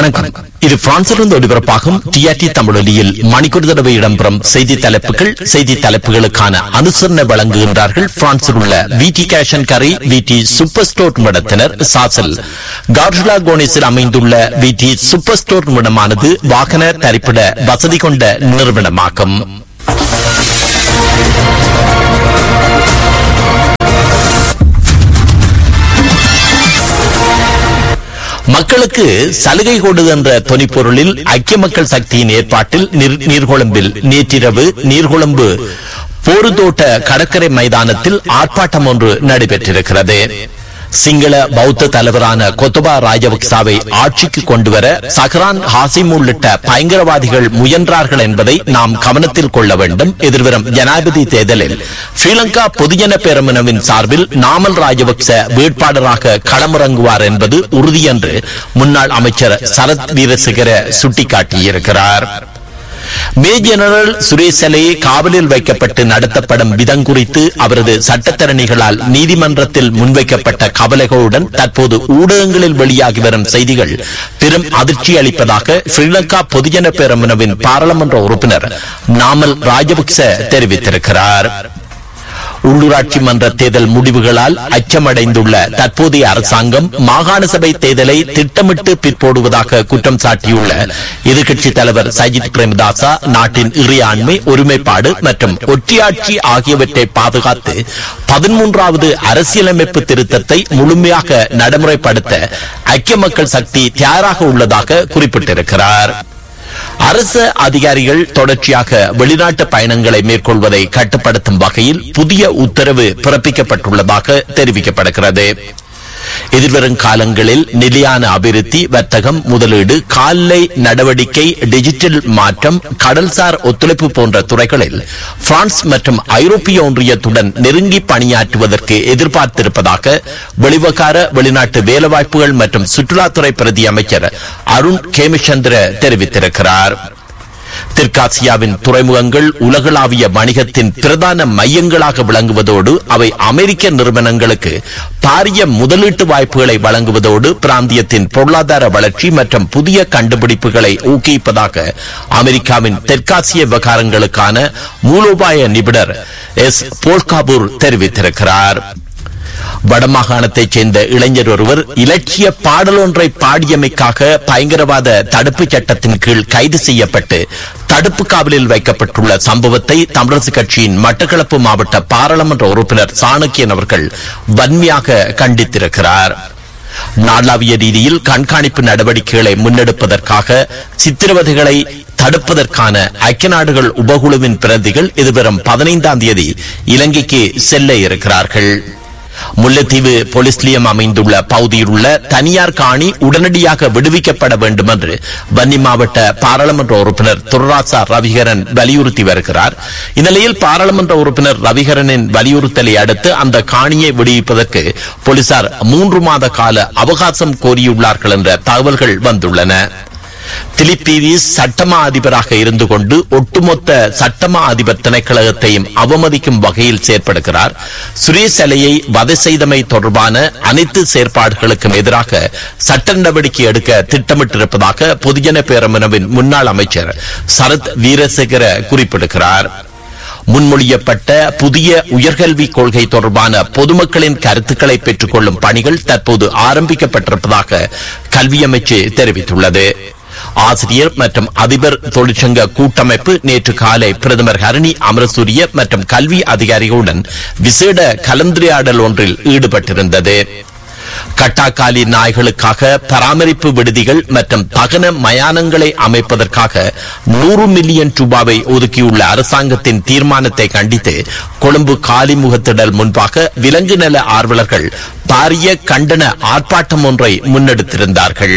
வணக்கம் இது பிரான்சிலிருந்து ஒளிபரப்பாகும் டிஆர்டி தமிழொலியில் மணிக்கூர் தடவை இடம்பெறும் செய்தி தலைப்புகள் செய்தி தலைப்புகளுக்கான அனுசரணை வழங்குகின்றார்கள் பிரான்சில் உள்ள விடி கேஷன் கரை விடி சூப்பர் ஸ்டோர் நிறுவனத்தினர் சாசல் கார்ஜுலா கோனிஸில் அமைந்துள்ள விடி சூப்பர் ஸ்டோர் நிறுவனமானது வாகன தரிப்பிட வசதி கொண்ட நிறுவனமாகும் மக்களுக்கு சலுகை கொடுது என்ற தொனிப்பொருளில் ஐக்கிய மக்கள் சக்தியின் ஏற்பாட்டில் நீர்- நீர்கொழும்பில் நேற்றிரவு நீர்கொழும்பு போருதோட்ட கடற்கரை மைதானத்தில் ஆர்ப்பாட்டம் ஒன்று நடைபெற்றிருக்கிறது சிங்கள பௌத்த தலைவரான கொத்தபா ராஜபக்சாவை ஆட்சிக்கு கொண்டுவர சஹ்ரான் ஹாசிம் உள்ளிட்ட பயங்கரவாதிகள் முயன்றார்கள் என்பதை நாம் கவனத்தில் கொள்ள வேண்டும் எதிர்வரும் ஜனாதிபதி தேர்தலில் ஸ்ரீலங்கா பொதுஜன பேரமுனவின் சார்பில் நாமல் ராஜபக்ச வேட்பாளராக களமிறங்குவார் என்பது உறுதி என்று முன்னாள் அமைச்சர் சரத் வீரசேகர சுட்டிக்காட்டியிருக்கிறார் மேஜர் ஜெனரல் சுரேசலே காவலில் வைக்கப்பட்டு நடத்தப்படும் விதம் குறித்து அவரது சட்டத்தரணிகளால் நீதிமன்றத்தில் முன்வைக்கப்பட்ட கவலைகளுடன் தற்போது ஊடகங்களில் வெளியாகி வரும் செய்திகள் பெரும் அதிர்ச்சி அளிப்பதாக ஸ்ரீலங்கா பொதுஜன பேரமுனவின் பாராளுமன்ற உறுப்பினர் நாமல் ராஜபக்ச தெரிவித்திருக்கிறார் உள்ளூராட்சி மன்ற தேர்தல் முடிவுகளால் அச்சமடைந்துள்ள தற்போதைய அரசாங்கம் மாகாண சபை தேர்தலை திட்டமிட்டு பிற்போடுவதாக குற்றம் சாட்டியுள்ள எதிர்க்கட்சித் தலைவர் சஜித் பிரேமதாசா நாட்டின் இறையாண்மை ஒருமைப்பாடு மற்றும் ஒற்றியாட்சி ஆகியவற்றை பாதுகாத்து பதிமூன்றாவது அரசியலமைப்பு திருத்தத்தை முழுமையாக நடைமுறைப்படுத்த ஐக்கிய மக்கள் சக்தி தயாராக உள்ளதாக குறிப்பிட்டிருக்கிறார் அரசு அதிகாரிகள் தொடர்ச்சியாக வெளிநாட்டு பயணங்களை மேற்கொள்வதை கட்டுப்படுத்தும் வகையில் புதிய உத்தரவு பிறப்பிக்கப்பட்டுள்ளதாக தெரிவிக்கப்படுகிறது எதிர்வரும் காலங்களில் நிலையான அபிவிருத்தி வர்த்தகம் முதலீடு கால்நடை நடவடிக்கை டிஜிட்டல் மாற்றம் கடல்சார் ஒத்துழைப்பு போன்ற துறைகளில் பிரான்ஸ் மற்றும் ஐரோப்பிய ஒன்றியத்துடன் நெருங்கி பணியாற்றுவதற்கு எதிர்பார்த்திருப்பதாக வெளிவகார வெளிநாட்டு வேலைவாய்ப்புகள் மற்றும் சுற்றுலாத்துறை பிரதி அமைச்சர் அருண் கேமிச்சந்திர தெரிவித்திருக்கிறார் தெற்காசியாவின் துறைமுகங்கள் உலகளாவிய வணிகத்தின் பிரதான மையங்களாக விளங்குவதோடு அவை அமெரிக்க நிறுவனங்களுக்கு பாரிய முதலீட்டு வாய்ப்புகளை வழங்குவதோடு பிராந்தியத்தின் பொருளாதார வளர்ச்சி மற்றும் புதிய கண்டுபிடிப்புகளை ஊக்குவிப்பதாக அமெரிக்காவின் தெற்காசிய விவகாரங்களுக்கான மூலோபாய நிபுணர் எஸ் போல்காபூர் தெரிவித்திருக்கிறார் வடமாகாணத்தைச் சேர்ந்த இளைஞர் ஒருவர் இலட்சிய பாடல் ஒன்றை பாடியமைக்காக பயங்கரவாத தடுப்புச் சட்டத்தின் கீழ் கைது செய்யப்பட்டு தடுப்பு காவலில் வைக்கப்பட்டுள்ள சம்பவத்தை தமிழரசு கட்சியின் மட்டக்களப்பு மாவட்ட பாராளுமன்ற உறுப்பினர் சாணக்கியன் அவர்கள் வன்மையாக கண்டித்திருக்கிறார் நாளாவிய ரீதியில் கண்காணிப்பு நடவடிக்கைகளை முன்னெடுப்பதற்காக சித்திரவதைகளை தடுப்பதற்கான ஐக்கிய நாடுகள் உபகுழுவின் பிரதிகள் எதிர்வரும் பதினைந்தாம் தேதி இலங்கைக்கு செல்ல இருக்கிறார்கள் முல்லைத்தீவு போலீஸ் நிலையம் அமைந்துள்ள பகுதியில் உள்ள தனியார் காணி உடனடியாக விடுவிக்கப்பட வேண்டும் என்று வன்னி மாவட்ட பாராளுமன்ற உறுப்பினர் துர்ராசா ரவிகரன் வலியுறுத்தி வருகிறார் இந்நிலையில் பாராளுமன்ற உறுப்பினர் ரவிகரனின் வலியுறுத்தலை அடுத்து அந்த காணியை விடுவிப்பதற்கு போலீசார் மூன்று மாத கால அவகாசம் கோரியுள்ளார்கள் என்ற தகவல்கள் வந்துள்ளன திலிப்பீரிஸ் சட்டமா அதிபராக இருந்து கொண்டு ஒட்டுமொத்த சட்டமா அதிபர் திணைக்களகத்தையும் அவமதிக்கும் வகையில் செயற்படுகிறார் சுரேஷ் அலையை வதை செய்தமை தொடர்பான அனைத்து செயற்பாடுகளுக்கும் எதிராக சட்ட நடவடிக்கை எடுக்க திட்டமிட்டிருப்பதாக பொதுஜன பேரமுனவின் முன்னாள் அமைச்சர் சரத் வீரசேகர குறிப்பிடுகிறார் முன்மொழியப்பட்ட புதிய உயர்கல்வி கொள்கை தொடர்பான பொதுமக்களின் கருத்துக்களை பெற்றுக்கொள்ளும் பணிகள் தற்போது ஆரம்பிக்கப்பட்டிருப்பதாக கல்வி அமைச்சு தெரிவித்துள்ளது ஆசிரியர் மற்றும் அதிபர் தொழிற்சங்க கூட்டமைப்பு நேற்று காலை பிரதமர் ஹரணி அமரசூரிய மற்றும் கல்வி அதிகாரிகளுடன் விசேட கலந்துரையாடல் ஒன்றில் ஈடுபட்டிருந்தது கட்டாக்காலி நாய்களுக்காக பராமரிப்பு விடுதிகள் மற்றும் தகன மயானங்களை அமைப்பதற்காக நூறு மில்லியன் ரூபாவை ஒதுக்கியுள்ள அரசாங்கத்தின் தீர்மானத்தை கண்டித்து கொழும்பு காலிமுகத்திடல் முன்பாக விலங்கு நல ஆர்வலர்கள் பாரிய கண்டன ஆர்ப்பாட்டம் ஒன்றை முன்னெடுத்திருந்தார்கள்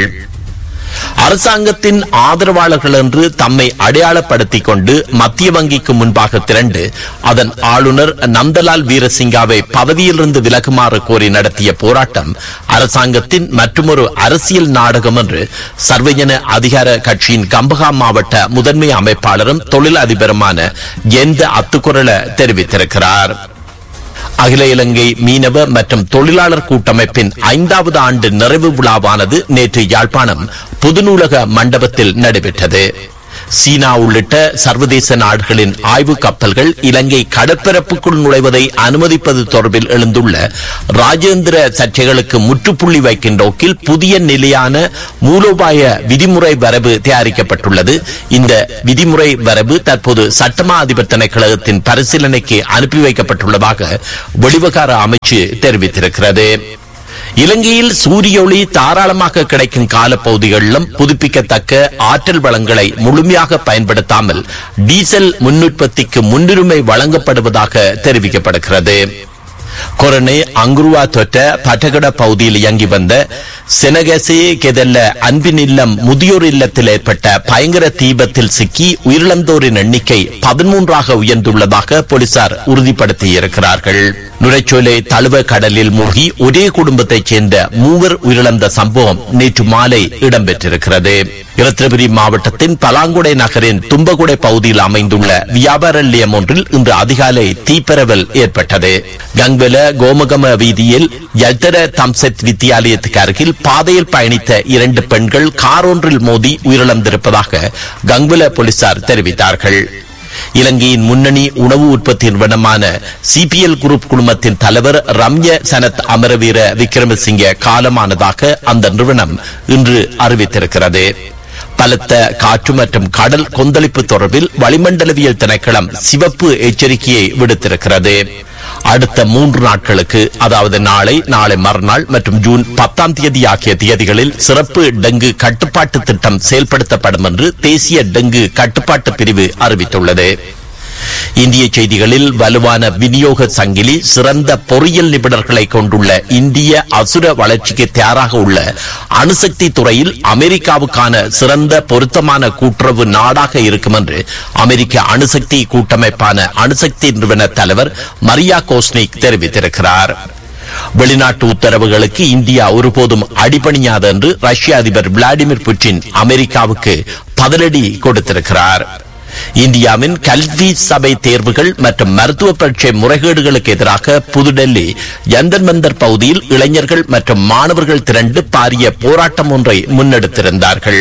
அரசாங்கத்தின் ஆதரவாளர்கள் என்று தம்மை அடையாளப்படுத்திக் கொண்டு மத்திய வங்கிக்கு முன்பாக திரண்டு அதன் ஆளுநர் நந்தலால் வீரசிங்காவை பதவியிலிருந்து விலகுமாறு கோரி நடத்திய போராட்டம் அரசாங்கத்தின் மற்றொரு அரசியல் நாடகம் என்று சர்வஜன அதிகார கட்சியின் கம்பகா மாவட்ட முதன்மை அமைப்பாளரும் தொழில் அதிபருமான எந்த அத்துக்குரல தெரிவித்திருக்கிறார் அகில இலங்கை மீனவ மற்றும் தொழிலாளர் கூட்டமைப்பின் ஐந்தாவது ஆண்டு நிறைவு விழாவானது நேற்று யாழ்ப்பாணம் புதுநூலக மண்டபத்தில் நடைபெற்றது சீனா உள்ளிட்ட சர்வதேச நாடுகளின் ஆய்வு கப்பல்கள் இலங்கை கடற்பரப்புக்குள் நுழைவதை அனுமதிப்பது தொடர்பில் எழுந்துள்ள ராஜேந்திர சர்ச்சைகளுக்கு முற்றுப்புள்ளி வைக்கின்ற நோக்கில் புதிய நிலையான மூலோபாய விதிமுறை வரவு தயாரிக்கப்பட்டுள்ளது இந்த விதிமுறை வரவு தற்போது சட்டமா அதிபர் திணைக்களகத்தின் பரிசீலனைக்கு அனுப்பி வைக்கப்பட்டுள்ளதாக வெளிவகார அமைச்சு தெரிவித்திருக்கிறது இலங்கையில் சூரிய ஒளி தாராளமாக கிடைக்கும் காலப்பகுதிகளிலும் புதுப்பிக்கத்தக்க ஆற்றல் வளங்களை முழுமையாக பயன்படுத்தாமல் டீசல் முன்னுற்பத்திக்கு முன்னுரிமை வழங்கப்படுவதாக தெரிவிக்கப்படுகிறது கொரோனை அங்குருவா தொற்ற பட்டகட பகுதியில் இயங்கி வந்த செனகசே கெதல்ல அன்பின் இல்லம் முதியோர் இல்லத்தில் ஏற்பட்ட பயங்கர தீபத்தில் சிக்கி உயிரிழந்தோரின் எண்ணிக்கை பதிமூன்றாக உயர்ந்துள்ளதாக போலீசார் உறுதிப்படுத்தியிருக்கிறார்கள் நுரைச்சோலை தழுவ கடலில் மூழ்கி ஒரே குடும்பத்தைச் சேர்ந்த மூவர் உயிரிழந்த சம்பவம் நேற்று மாலை இடம்பெற்றிருக்கிறது இரத்தினபுரி மாவட்டத்தின் பலாங்குடை நகரின் தும்பகுடை பகுதியில் அமைந்துள்ள வியாபார நிலையம் ஒன்றில் இன்று அதிகாலை தீப்பரவல் ஏற்பட்டது கங்வெல கோமகம வீதியில் யல்தர தம்செத் வித்தியாலயத்துக்கு அருகில் பாதையில் பயணித்த இரண்டு பெண்கள் கார் ஒன்றில் மோதி உயிரிழந்திருப்பதாக கங்வெல போலீசார் தெரிவித்தார்கள் இலங்கையின் முன்னணி உணவு உற்பத்தி நிறுவனமான சிபிஎல் குரூப் குழுமத்தின் தலைவர் ரம்ய சனத் அமரவீர விக்ரமசிங்க காலமானதாக அந்த நிறுவனம் இன்று அறிவித்திருக்கிறது பலத்த காற்று மற்றும் கடல் கொந்தளிப்பு தொடர்பில் வளிமண்டலவியல் திணைக்களம் சிவப்பு எச்சரிக்கையை விடுத்திருக்கிறது அடுத்த மூன்று நாட்களுக்கு அதாவது நாளை நாளை மறுநாள் மற்றும் ஜூன் பத்தாம் தேதி ஆகிய தேதிகளில் சிறப்பு டெங்கு கட்டுப்பாட்டு திட்டம் செயல்படுத்தப்படும் என்று தேசிய டெங்கு கட்டுப்பாட்டு பிரிவு அறிவித்துள்ளது இந்திய செய்திகளில் வலுவான விநியோக சங்கிலி சிறந்த பொறியியல் நிபுணர்களை கொண்டுள்ள இந்திய அசுர வளர்ச்சிக்கு தயாராக உள்ள அணுசக்தி துறையில் அமெரிக்காவுக்கான சிறந்த பொருத்தமான கூட்டுறவு நாடாக இருக்கும் என்று அமெரிக்க அணுசக்தி கூட்டமைப்பான அணுசக்தி நிறுவன தலைவர் மரியா கோஸ்னிக் தெரிவித்திருக்கிறார் வெளிநாட்டு உத்தரவுகளுக்கு இந்தியா ஒருபோதும் அடிபணியாது என்று ரஷ்ய அதிபர் விளாடிமிர் புட்டின் அமெரிக்காவுக்கு பதிலடி கொடுத்திருக்கிறார் இந்தியாவின் கல்வி சபை தேர்வுகள் மற்றும் மருத்துவ பரீட்சை முறைகேடுகளுக்கு எதிராக புதுடெல்லி ஜந்தர் மந்தர் பகுதியில் இளைஞர்கள் மற்றும் மாணவர்கள் திரண்டு பாரிய போராட்டம் ஒன்றை முன்னெடுத்திருந்தார்கள்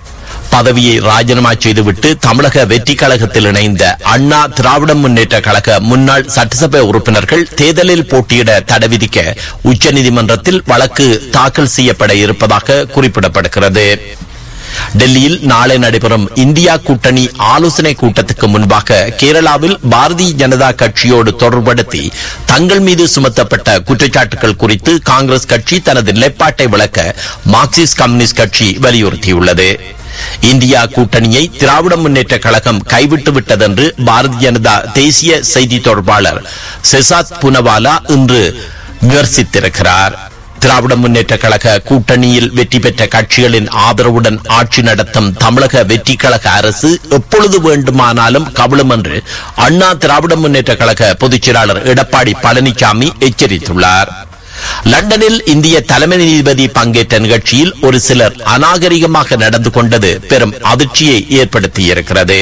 பதவியை ராஜினாமா செய்துவிட்டு தமிழக வெற்றி கழகத்தில் இணைந்த அண்ணா திராவிட முன்னேற்ற கழக முன்னாள் சட்டசபை உறுப்பினர்கள் தேர்தலில் போட்டியிட தடை விதிக்க உச்சநீதிமன்றத்தில் வழக்கு தாக்கல் செய்யப்பட இருப்பதாக குறிப்பிடப்படுகிறது டெல்லியில் நாளை நடைபெறும் இந்தியா கூட்டணி ஆலோசனை கூட்டத்துக்கு முன்பாக கேரளாவில் பாரதிய ஜனதா கட்சியோடு தொடர்படுத்தி தங்கள் மீது சுமத்தப்பட்ட குற்றச்சாட்டுகள் குறித்து காங்கிரஸ் கட்சி தனது நிலைப்பாட்டை விளக்க மார்க்சிஸ்ட் கம்யூனிஸ்ட் கட்சி வலியுறுத்தியுள்ளது இந்தியா கூட்டணியை திராவிட முன்னேற்ற கழகம் கைவிட்டு விட்டதென்று பாரதிய ஜனதா தேசிய செய்தி தொடர்பாளர் செசாத் புனவாலா இன்று விமர்சித்திருக்கிறார் திராவிட முன்னேற்ற கழக கூட்டணியில் வெற்றி பெற்ற கட்சிகளின் ஆதரவுடன் ஆட்சி நடத்தும் தமிழக வெற்றி கழக அரசு எப்பொழுது வேண்டுமானாலும் கவிழும் என்று அண்ணா திராவிட முன்னேற்ற கழக பொதுச் செயலாளர் எடப்பாடி பழனிசாமி எச்சரித்துள்ளார் லண்டனில் இந்திய தலைமை நீதிபதி பங்கேற்ற நிகழ்ச்சியில் ஒரு சிலர் அநாகரிகமாக நடந்து கொண்டது பெரும் அதிர்ச்சியை ஏற்படுத்தியிருக்கிறது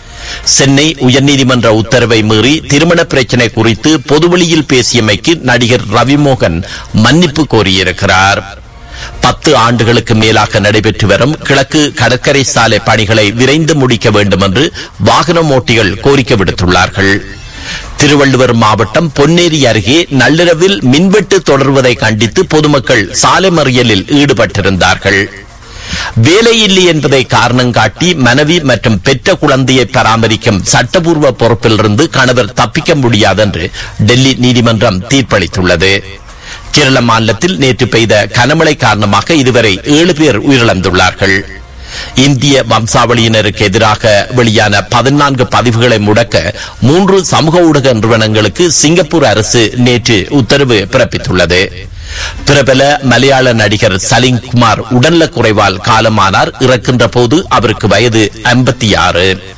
சென்னை உயர்நீதிமன்ற உத்தரவை மீறி திருமண பிரச்சினை குறித்து பொதுவெளியில் பேசியமைக்கு நடிகர் ரவிமோகன் மன்னிப்பு கோரியிருக்கிறார் பத்து ஆண்டுகளுக்கு மேலாக நடைபெற்று வரும் கிழக்கு கடற்கரை சாலை பணிகளை விரைந்து முடிக்க வேண்டும் என்று வாகன ஓட்டிகள் கோரிக்கை விடுத்துள்ளார்கள் திருவள்ளுவர் மாவட்டம் பொன்னேரி அருகே நள்ளிரவில் மின்வெட்டு தொடர்வதை கண்டித்து பொதுமக்கள் சாலை மறியலில் ஈடுபட்டிருந்தார்கள் வேலையில்லை என்பதை காரணம் காட்டி மனைவி மற்றும் பெற்ற குழந்தையை பராமரிக்கும் சட்டபூர்வ பொறுப்பிலிருந்து கணவர் தப்பிக்க முடியாது என்று டெல்லி நீதிமன்றம் தீர்ப்பளித்துள்ளது கேரள மாநிலத்தில் நேற்று பெய்த கனமழை காரணமாக இதுவரை ஏழு பேர் உயிரிழந்துள்ளார்கள் இந்திய வம்சாவளியினருக்கு எதிராக வெளியான பதினான்கு பதிவுகளை முடக்க மூன்று சமூக ஊடக நிறுவனங்களுக்கு சிங்கப்பூர் அரசு நேற்று உத்தரவு பிறப்பித்துள்ளது பிரபல மலையாள நடிகர் சலீம் குமார் உடல்நலக் குறைவால் காலமானார் இறக்கின்ற போது அவருக்கு வயது ஐம்பத்தி ஆறு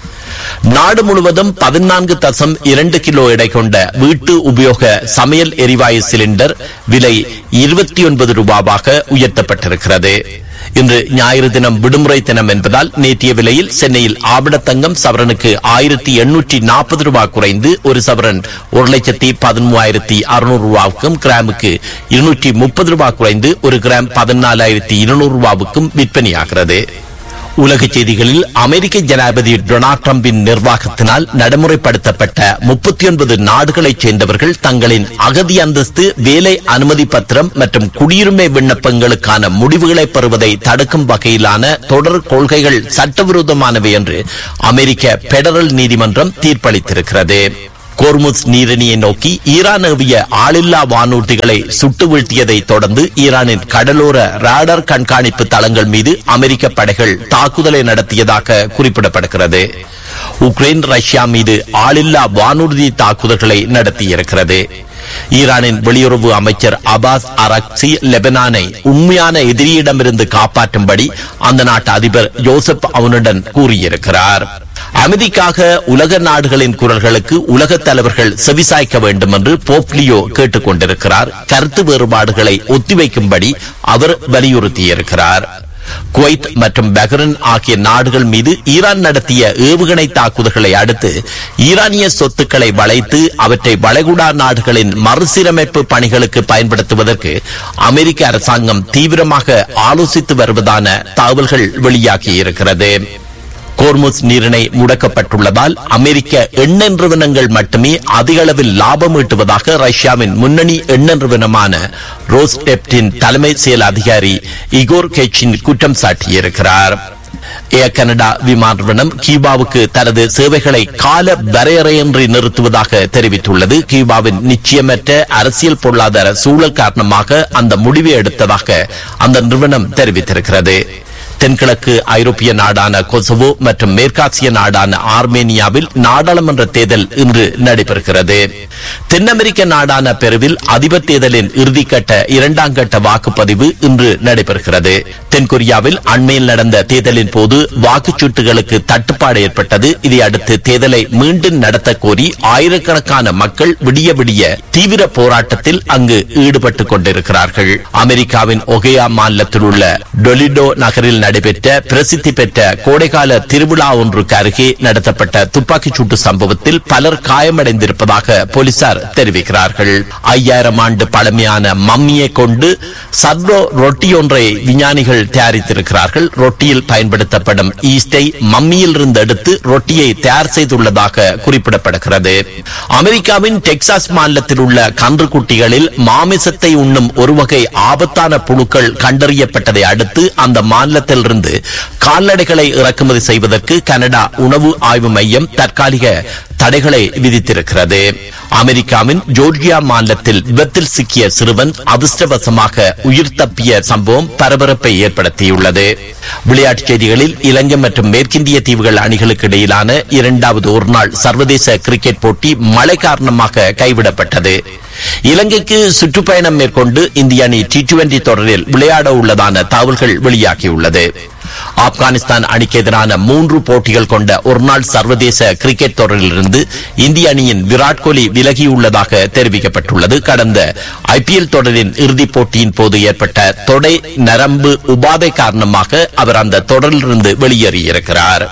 நாடு முழுவதும் பதினான்கு தசம் இரண்டு கிலோ எடை கொண்ட வீட்டு உபயோக சமையல் எரிவாயு சிலிண்டர் விலை இருபத்தி ஒன்பது ரூபாவாக உயர்த்தப்பட்டிருக்கிறது இன்று ஞாயிறு தினம் விடுமுறை தினம் என்பதால் நேற்றைய விலையில் சென்னையில் ஆபணத்தங்கம் சவரனுக்கு ஆயிரத்தி எண்ணூற்றி நாற்பது ரூபாய் குறைந்து ஒரு சவரன் ஒரு லட்சத்தி பதிமூவாயிரத்தி அறுநூறு ரூபாவுக்கும் கிராமுக்கு இருநூற்றி முப்பது ரூபாய் குறைந்து ஒரு கிராம் பதினாலாயிரத்தி இருநூறு ரூபாவுக்கும் விற்பனையாகிறது உலக செய்திகளில் அமெரிக்க ஜனாதிபதி டொனால்ட் டிரம்பின் நிர்வாகத்தினால் நடைமுறைப்படுத்தப்பட்ட முப்பத்தி ஒன்பது நாடுகளைச் சேர்ந்தவர்கள் தங்களின் அகதி அந்தஸ்து வேலை அனுமதி பத்திரம் மற்றும் குடியுரிமை விண்ணப்பங்களுக்கான முடிவுகளை பெறுவதை தடுக்கும் வகையிலான தொடர் கொள்கைகள் சட்டவிரோதமானவை என்று அமெரிக்க பெடரல் நீதிமன்றம் தீர்ப்பளித்திருக்கிறது கோர்முஸ் நீரிணியை நோக்கி ஈரான் ஏவிய ஆளில்லா வானூர்திகளை சுட்டு வீழ்த்தியதை தொடர்ந்து ஈரானின் கடலோர ராடர் கண்காணிப்பு தளங்கள் மீது அமெரிக்க படைகள் தாக்குதலை நடத்தியதாக குறிப்பிடப்படுகிறது உக்ரைன் ரஷ்யா மீது ஆளில்லா வானூர்தி தாக்குதல்களை நடத்தியிருக்கிறது ஈரானின் வெளியுறவு அமைச்சர் அபாஸ் அரக்சி லெபனானை உண்மையான எதிரியிடமிருந்து காப்பாற்றும்படி அந்த நாட்டு அதிபர் ஜோசப் அவனுடன் கூறியிருக்கிறார் அமைதிக்காக உலக நாடுகளின் குரல்களுக்கு உலக தலைவர்கள் செவிசாய்க்க வேண்டும் என்று போப்லியோ கேட்டுக் கொண்டிருக்கிறார் கருத்து வேறுபாடுகளை ஒத்திவைக்கும்படி அவர் வலியுறுத்தியிருக்கிறார் குவைத் மற்றும் பஹ்ரைன் ஆகிய நாடுகள் மீது ஈரான் நடத்திய ஏவுகணை தாக்குதல்களை அடுத்து ஈரானிய சொத்துக்களை வளைத்து அவற்றை வளைகுடா நாடுகளின் மறுசீரமைப்பு பணிகளுக்கு பயன்படுத்துவதற்கு அமெரிக்க அரசாங்கம் தீவிரமாக ஆலோசித்து வருவதான தகவல்கள் வெளியாகியிருக்கிறது கோர்முஸ் நீரிணை முடக்கப்பட்டுள்ளதால் அமெரிக்க எண்ணெய் நிறுவனங்கள் மட்டுமே அதிக அளவில் லாபம் ஈட்டுவதாக ரஷ்யாவின் முன்னணி எண்ணெய் நிறுவனமான ரோஸ்டெப்டின் தலைமை செயல் அதிகாரி இகோர் கெச்சின் குற்றம் சாட்டியிருக்கிறார் ஏர் கனடா விமான நிறுவனம் கியூபாவுக்கு தனது சேவைகளை கால வரையறையின்றி நிறுத்துவதாக தெரிவித்துள்ளது கியூபாவின் நிச்சயமற்ற அரசியல் பொருளாதார சூழல் காரணமாக அந்த முடிவை எடுத்ததாக அந்த நிறுவனம் தெரிவித்திருக்கிறது தென்கிழக்கு ஐரோப்பிய நாடான கொசவோ மற்றும் மேற்காசிய நாடான ஆர்மேனியாவில் நாடாளுமன்ற தேர்தல் இன்று நடைபெறுகிறது தென் அமெரிக்க நாடான பெருவில் அதிபர் தேர்தலின் இறுதிக்கட்ட இரண்டாம் கட்ட வாக்குப்பதிவு இன்று நடைபெறுகிறது தென்கொரியாவில் அண்மையில் நடந்த தேர்தலின் போது வாக்குச்சீட்டுகளுக்கு தட்டுப்பாடு ஏற்பட்டது இதை அடுத்து தேர்தலை மீண்டும் நடத்த கோரி ஆயிரக்கணக்கான மக்கள் விடிய விடிய தீவிர போராட்டத்தில் அங்கு ஈடுபட்டுக் கொண்டிருக்கிறார்கள் அமெரிக்காவின் ஒகையா மாநிலத்தில் உள்ள டொலிடோ நகரில் நடைபெற்ற பிரசித்தி பெற்ற கோடைகால திருவிழா ஒன்றுக்கு அருகே நடத்தப்பட்ட துப்பாக்கிச் சூட்டு சம்பவத்தில் பலர் காயமடைந்திருப்பதாக போலீசார் தெரிவிக்கிறார்கள் ஐயாயிரம் ஆண்டு பழமையான மம்மியை கொண்டு சர்வோ ரொட்டி ஒன்றை விஞ்ஞானிகள் தயாரித்திருக்கிறார்கள் ரொட்டியில் பயன்படுத்தப்படும் ஈஸ்டை மம்மியில் இருந்து எடுத்து ரொட்டியை தயார் செய்துள்ளதாக குறிப்பிடப்படுகிறது அமெரிக்காவின் டெக்சாஸ் மாநிலத்தில் உள்ள கன்றுக்குட்டிகளில் மாமிசத்தை உண்ணும் ஒரு வகை ஆபத்தான புழுக்கள் கண்டறியப்பட்டதை அடுத்து அந்த மாநிலத்திலிருந்து கால்நடைகளை இறக்குமதி செய்வதற்கு கனடா உணவு ஆய்வு மையம் தற்காலிக தடைகளை விதித்திருக்கிறது அமெரிக்காவின் ஜோர்ஜியா மாநிலத்தில் விபத்தில் சிக்கிய சிறுவன் அதிர்ஷ்டவசமாக உயிர் தப்பிய சம்பவம் பரபரப்பை ஏற்படுத்தியுள்ளது விளையாட்டுச் செய்திகளில் இலங்கை மற்றும் மேற்கிந்திய தீவுகள் அணிகளுக்கு இடையிலான இரண்டாவது ஒருநாள் சர்வதேச கிரிக்கெட் போட்டி மழை காரணமாக கைவிடப்பட்டது இலங்கைக்கு சுற்றுப்பயணம் மேற்கொண்டு இந்திய அணி டி டுவெண்டி தொடரில் விளையாட உள்ளதான தகவல்கள் வெளியாகியுள்ளது ஆப்கானிஸ்தான் அணிக்கு எதிரான மூன்று போட்டிகள் கொண்ட ஒருநாள் சர்வதேச கிரிக்கெட் தொடரிலிருந்து இந்திய அணியின் விராட் கோலி விலகியுள்ளதாக தெரிவிக்கப்பட்டுள்ளது கடந்த ஐபிஎல் தொடரின் இறுதிப் போட்டியின் போது ஏற்பட்ட தொடை நரம்பு உபாதை காரணமாக அவர் அந்த தொடரிலிருந்து வெளியேறியிருக்கிறார்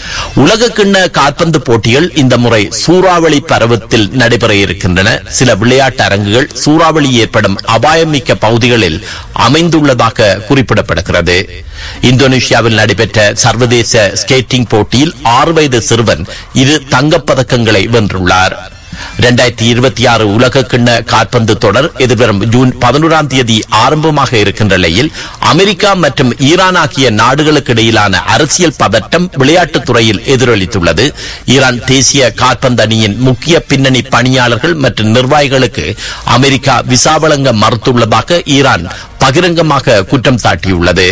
உலக கிண்ண கால்பந்து போட்டிகள் இந்த முறை சூறாவளி பருவத்தில் நடைபெற இருக்கின்றன சில விளையாட்டு அரங்குகள் சூறாவளி ஏற்படும் அபாயமிக்க பகுதிகளில் அமைந்துள்ளதாக குறிப்பிடப்படுகிறது இந்தோனேஷியாவில் நடைபெற்ற சர்வதேச ஸ்கேட்டிங் போட்டியில் ஆறு வயது சிறுவன் இரு தங்கப்பதக்கங்களை வென்றுள்ளார் இரண்டாயிரத்தி இருபத்தி ஆறு உலக கிண்ண கால்பந்து தொடர் எதிர்வரும் ஜூன் பதினோராம் தேதி ஆரம்பமாக இருக்கின்ற நிலையில் அமெரிக்கா மற்றும் ஈரான் ஆகிய நாடுகளுக்கு இடையிலான அரசியல் பதட்டம் விளையாட்டுத் துறையில் எதிரொலித்துள்ளது ஈரான் தேசிய கால்பந்து அணியின் முக்கிய பின்னணி பணியாளர்கள் மற்றும் நிர்வாகிகளுக்கு அமெரிக்கா விசா வழங்க மறுத்துள்ளதாக ஈரான் பகிரங்கமாக குற்றம் சாட்டியுள்ளது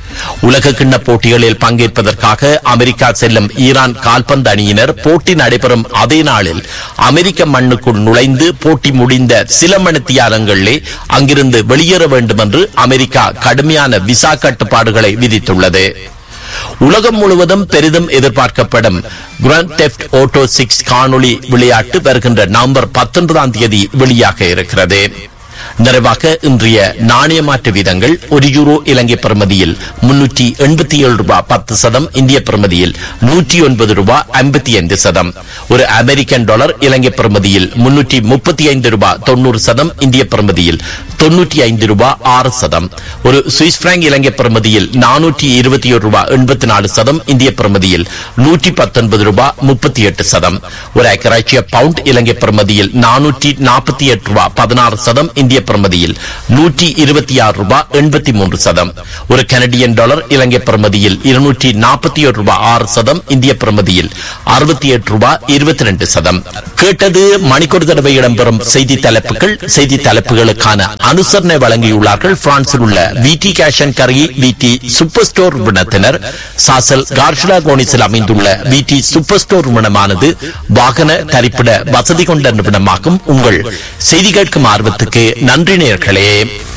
உலக கிண்ண போட்டிகளில் பங்கேற்பதற்காக அமெரிக்கா செல்லும் ஈரான் கால்பந்து அணியினர் போட்டி நடைபெறும் அதே நாளில் அமெரிக்க மண்ணுக்குள் நுழைந்து போட்டி முடிந்த சில மணித்தியாலங்களிலே அங்கிருந்து வெளியேற வேண்டும் என்று அமெரிக்கா கடுமையான விசா கட்டுப்பாடுகளை விதித்துள்ளது உலகம் முழுவதும் பெரிதும் எதிர்பார்க்கப்படும் கிராண்ட் தெஃப்ட் ஓட்டோ சிக்ஸ் காணொளி விளையாட்டு வருகின்ற நவம்பர் பத்தொன்பதாம் தேதி வெளியாக இருக்கிறது நிறைவாக இன்றைய நாணய மாற்று வீதங்கள் ஒரு யூரோ இலங்கை பிரமதியில் முன்னூற்றி எண்பத்தி ஏழு ரூபாய் பத்து சதம் இந்திய பிரமதியில் நூற்றி ஒன்பது ரூபாய் ஐம்பத்தி ஐந்து சதம் ஒரு அமெரிக்கன் டாலர் இலங்கை பிரமதியில் முன்னூற்றி முப்பத்தி ஐந்து ரூபாய் தொண்ணூறு சதம் இந்திய பிரமதியில் தொன்னூற்றி ஐந்து ரூபாய் ஆறு சதம் ஒரு சுவிஸ் பிராங்க் இலங்கை பிரமதியில் நானூற்றி இருபத்தி ஒரு ரூபாய் எண்பத்தி நாலு சதம் இந்திய பிரமதியில் நூற்றி பத்தொன்பது ரூபாய் முப்பத்தி எட்டு சதம் ஒரு ஐக்கராட்சிய பவுண்ட் இலங்கை பிரமதியில் நானூற்றி நாற்பத்தி எட்டு ரூபாய் பதினாறு சதம் இந்திய பிரமதியில் நூற்றி இருபத்தி ஆறு ரூபாய் எண்பத்தி மூன்று சதம் ஒரு கனடியன் டாலர் இலங்கை பிரமதியில் இருநூற்றி நாற்பத்தி ஒரு ரூபாய் ஆறு சதம் இந்திய பிரமதியில் அறுபத்தி எட்டு ரூபாய் இருபத்தி ரெண்டு சதம் கேட்டது மணிக்கொரு தடவை இடம்பெறும் செய்தி தலைப்புகள் செய்தி தலைப்புகளுக்கான அனுசரணை வழங்கியுள்ளார்கள் பிரான்சில் உள்ள விடி கேஷன் கரி விடி சூப்பர் ஸ்டோர் வினத்தினர் சாசல் கார்ஷுலா கோனிஸில் அமைந்துள்ள விடி சூப்பர் ஸ்டோர் வினமானது வாகன தரிப்பிட வசதி கொண்ட நிறுவனமாகும் உங்கள் செய்தி கேட்கும் ஆர்வத்துக்கு நன்றி நேர்களே